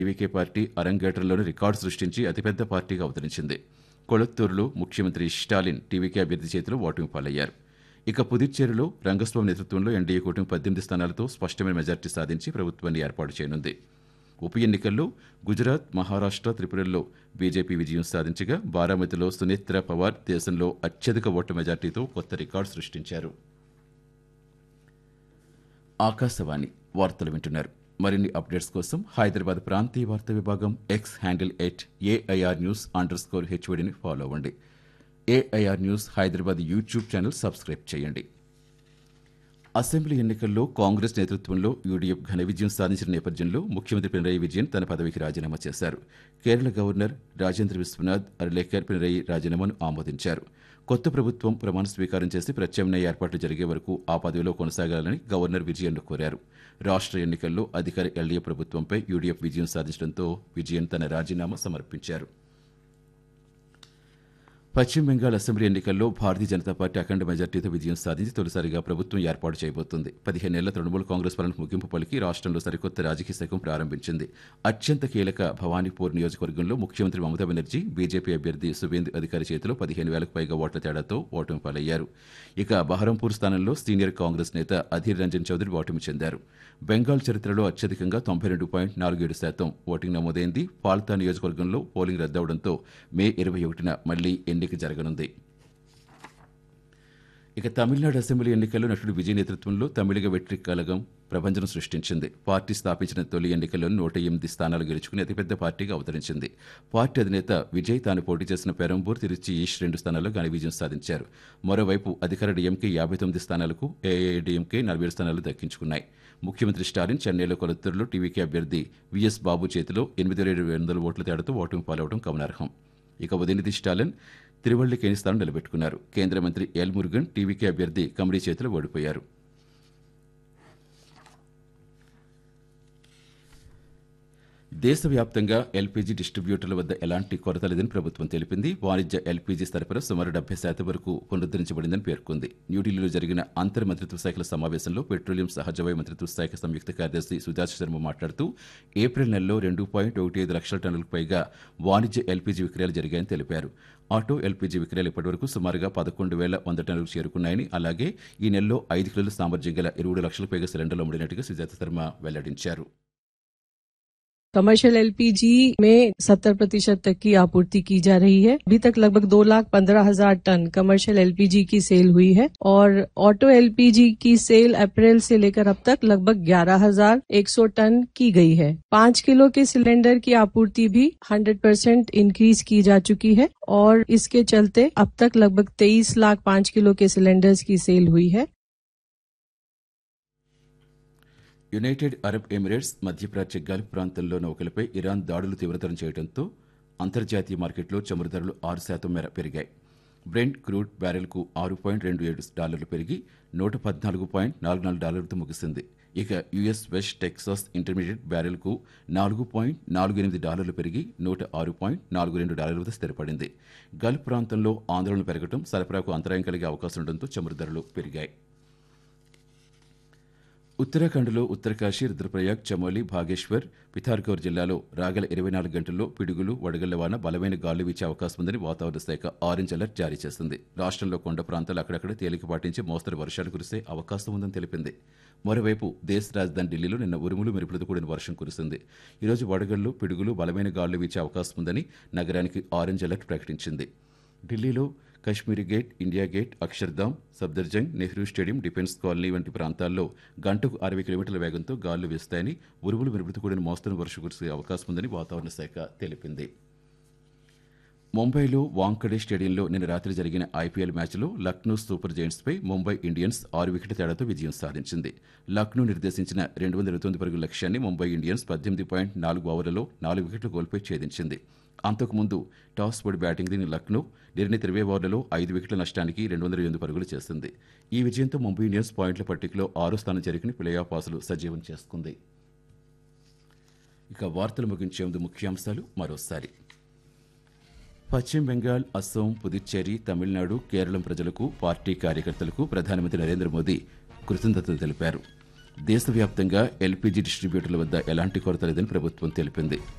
TVK party అరంగేట్రంలోని record సృష్టించి అతిపెద్ద పార్టీగా అవతరించింది కొళత్తూరులో ముఖ్యమంత్రి స్టాలిన్ టీవీకే అభ్యర్థి చేతిలో ఓటమి పాలయ్యారు ఇక పుదుచ్చేరిలో రంగస్వామి నేతృత్వంలో ఎన్డీఏ కూటమి పద్దెనిమిది స్థానాలతో స్పష్టమైన మెజార్టీ సాధించి ప్రభుత్వాన్ని ఏర్పాటు చేయనుంది ఉప ఎన్నికల్లో గుజరాత్ మహారాష్ట్ర త్రిపురల్లో బీజేపీ విజయం సాధించగా బారామతిలో సునేత్ర పవార్ దేశంలో అత్యధిక ఓట్ల మెజార్టీతో కొత్త రికార్డు సృష్టించారు ఆకాశవాణి వార్తలు వింటున్నారు మరిన్ని అప్డేట్స్ కోసం హైదరాబాద్ ప్రాంతీయ వార్తా విభాగం X handle at AIR news underscore హెచ్ఓడిని ఫాలో అవ్వండి AIR news Hyderabad YouTube channel subscribe చేయండి అసెంబ్లీ ఎన్నికల్లో కాంగ్రెస్ నేతృత్వంలో యూడీఎఫ్ ఘన విజయం సాధించిన నేపథ్యంలో ముఖ్యమంత్రి పినరయి విజయన్ తన పదవికి రాజీనామా చేశారు కేరళ గవర్నర్ రాజేంద్ర విశ్వనాథ్ అర్లేకర్ పినరయి రాజీనామాను ఆమోదించారు కొత్త ప్రభుత్వం ప్రమాణ స్వీకారం చేసి ప్రత్యామ్నాయ ఏర్పాట్లు జరిగే వరకు ఆ పదవిలో కొనసాగాలని గవర్నర్ విజయన్ను కోరారు రాష్ట్ర ఎన్నికల్లో అధికార ఎల్డీఎఫ్ ప్రభుత్వంపై యూడీఎఫ్ విజయం సాధించడంతో విజయన్ తన రాజీనామా సమర్పించారు పశ్చిమ బెంగాల్ అసెంబ్లీ ఎన్నికల్లో భారతీయ జనతా పార్టీ అఖండ మెజార్టీతో విజయం సాధించి తొలిసారిగా ప్రభుత్వం ఏర్పాటు చేయబోతోంది పదిహేనేళ్ల తృణమూల కాంగ్రెస్ పాలనకు ముగింపు పలికి రాష్ట్రంలో సరికొత్త రాజకీయ శకం ప్రారంభించింది అత్యంత కీలక భవానీపూర్ నియోజకవర్గంలో ముఖ్యమంత్రి మమతా బెనర్జీ బీజేపీ అభ్యర్థి సువేందు అధికారి చేతిలో పదిహేను వేలకు పైగా ఓట్ల తేడాతో ఓటమి పాలయ్యారు ఇక బహరంపూర్ స్థానంలో సీనియర్ కాంగ్రెస్ నేత అధీర్ రంజన్ చౌదరి ఓటమి చెందారు బెంగాల్ చరిత్రలో అత్యధికంగా తొంభై రెండు పాయింట్ నాలుగు ఏడు శాతం ఓటింగ్ నమోదైంది పాల్తా నియోజకవర్గంలో పోలింగ్ రద్దవడంతో మే ఇరవై ఒకటిన మళ్లీ ఎన్నిక జరగనుంది ఇక తమిళనాడు అసెంబ్లీ ఎన్నికల్లో నటుడు విజయ్ నేతృత్వంలో తమిళగ వెట్రి కలగం ప్రభంజనం సృష్టించింది పార్టీ స్థాపించిన తొలి ఎన్నికల్లో నూట ఎనిమిది స్థానాలు గెలుచుకుని అతిపెద్ద పార్టీగా అవతరించింది పార్టీ అధినేత విజయ్ తాను పోటీ చేసిన పెరంబూర్ తిరుచి ఈస్ట్ రెండు స్థానాల్లో ఘన విజయం సాధించారు మరోవైపు అధికార డీఎంకే యాభై తొమ్మిది స్థానాలకు ఏఐడిఎంకే నలభై ఏడు స్థానాలు దక్కించుకున్నాయి ముఖ్యమంత్రి స్టాలిన్ చెన్నైలో కొలత్తూరులో టీవీకే అభ్యర్థి విఎస్ బాబు చేతిలో ఎనిమిది వేల ఏడు వందల ఓట్ల తేడాతో ఓటమి పాలవడం గమనార్హం ఇక ఉదయనిధి స్టాలిన్ తిరువళ్లికేని స్థానం నిలబెట్టుకున్నారు కేంద్ర మంత్రి ఎల్ మురుగన్ టీవీకే అభ్యర్థి కమడీ చేతిలో ఓడిపోయారు దేశవ్యాప్తంగా ఎల్పీజీ డిస్ట్రిబ్యూటర్ల వద్ద ఎలాంటి కొరత లేదని ప్రభుత్వం తెలిపింది వాణిజ్య ఎల్పీజీ సరఫరా సుమారు డెబ్బై శాతం వరకు పునరుద్దరించబడిందని పేర్కొంది న్యూఢిల్లీలో జరిగిన అంతర్ మంత్రిత్వ శాఖల సమావేశంలో పెట్రోలియం సహజవాయు మంత్రిత్వ శాఖ సంయుక్త కార్యదర్శి సుజాత శర్మ మాట్లాడుతూ ఏప్రిల్ నెలలో రెండు పాయింట్ ఒకటి ఐదు లక్షల టన్నులకు పైగా వాణిజ్య ఎల్పీజీ విక్రయాలు జరిగాయని తెలిపారు ఆటో ఎల్పీజీ విక్రయాలు ఇప్పటివరకు సుమారుగా పదకొండు వేల వంద టన్నులకు చేరుకున్నాయని అలాగే ఈ నెలలో ఐదు కిలోల సామర్థ్యం గల ఇరవై లక్షలకు పైగా సిలిండర్లు అమ్మినట్టుగా సుజాత శర్మ వెల్లడించారు कमर्शियल एलपीजी में 70 प्रतिशत तक की आपूर्ति की जा रही है अभी तक लगभग दो लाख पंद्रह हजार टन कमर्शियल एलपीजी की सेल हुई है और ऑटो एलपीजी की सेल अप्रैल से लेकर अब तक लगभग ग्यारह हजार एक सौ टन की गई है पाँच किलो के सिलेंडर की आपूर्ति भी हंड्रेड परसेंट इंक्रीज की जा चुकी है और इसके चलते अब तक लगभग तेईस लाख पाँच किलो के सिलेंडर्स की सेल हुई है యునైటెడ్ అరబ్ ఎమిరేట్స్ మధ్యప్రాచ్య గల్ఫ్ ప్రాంతంలో నౌకలపై ఇరాన్ దాడులు తీవ్రతరం చేయడంతో అంతర్జాతీయ మార్కెట్లో చమురు ధరలు ఆరు శాతం మేర పెరిగాయి బ్రెంట్ క్రూడ్ బ్యారెల్కు ఆరు పాయింట్ రెండు ఏడు డాలర్లు పెరిగి నూట పద్నాలుగు పాయింట్ నాలుగు నాలుగు డాలర్లతో ముగిసింది ఇక యుఎస్ వెస్ట్ టెక్సాస్ ఇంటర్మీడియట్ బ్యారెల్కు నాలుగు పాయింట్ నాలుగు ఎనిమిది డాలర్లు పెరిగి నూట ఆరు పాయింట్ నాలుగు రెండు డాలర్ల వద్ద స్థిరపడింది గల్ఫ్ ప్రాంతంలో ఆందోళన పెరగడం సరఫరాకు అంతరాయం కలిగే అవకాశం ఉండడంతో చమురు ధరలు పెరిగాయి ఉత్తరాఖండ్లో ఉత్తరకాశీ రుద్రప్రయాగ్ చమోలి భాగేశ్వర్ పిథార్గౌర్ జిల్లాలో రాగల ఇరవై నాలుగు గంటల్లో పిడుగులు వడగళ్ల వాన బలమైన గాలు వీచే అవకాశం ఉందని వాతావరణ శాఖ ఆరెంజ్ అలర్ట్ జారీ చేసింది రాష్ట్రంలో కొండ ప్రాంతాలు అక్కడక్కడ తేలికపాటి నుంచి మోస్తరు వర్షాలు కురిసే అవకాశం ఉందని తెలిపింది మరోవైపు దేశ రాజధాని ఢిల్లీలో నిన్న ఉరుములు మెరుపులతో కూడిన వర్షం కురిసింది ఈరోజు వడగళ్లు పిడుగులు బలమైన గాలు వీచే అవకాశం ఉందని నగరానికి ఆరెంజ్ అలర్ట్ ప్రకటించింది ఢిల్లీలో Kashmiri gate India gate Akshardham Safdarjung Nehru stadium defence colony వంటి ప్రాంతాల్లో గంటకు అరవై కిలోమీటర్ల వేగంతో గాలులు వీస్తాయని ఉరుములు మెరుపులతో కూడిన మోస్తరు వర్షం కురిసే అవకాశం ఉందని వాతావరణ శాఖ తెలిపింది ముంబైలో వాంకడే స్టేడియంలో నిన్న రాత్రి జరిగిన ఐపీఎల్ మ్యాచ్లో లక్నో సూపర్ జైంట్స్పై ముంబై ఇండియన్స్ ఆరు వికెట్ల తేడాతో విజయం సాధించింది లక్నో నిర్దేశించిన రెండు వందల ఇరవై తొమ్మిది పరుగుల లక్ష్యాన్ని ముంబై ఇండియన్స్ పద్దెనిమిది పాయింట్ నాలుగు ఓవర్లలో నాలుగు వికెట్లు కోల్పోయి ఛేదించింది అంతకుముందు టాస్ ఓడి బ్యాటింగ్ దిని లక్నో నిర్ణీత ఇరవై ఓవర్లలో ఐదు వికెట్ల నష్టానికి రెండు వందల ఎనిమిది పరుగులు చేసింది ఈ విజయంతో ముంబై ఇండియన్స్ పాయింట్ల పట్టికలో ఆరో స్థానం చేరుకుని ప్లే ఆఫ్ ఆశలు సజీవం చేసుకుంది ఇక వార్తలు ముగించే ముందు ముఖ్యాంశాలు మరోసారి పశ్చిమ బెంగాల్ అస్సోం పుదుచ్చేరి తమిళనాడు కేరళం ప్రజలకు పార్టీ కార్యకర్తలకు ప్రధానమంత్రి నరేంద్ర మోదీ కృతజ్ఞతలు తెలిపారు దేశవ్యాప్తంగా ఎల్పీజీ డిస్ట్రిబ్యూటర్ల వద్ద ఎలాంటి కొరత లేదని ప్రభుత్వం తెలిపింది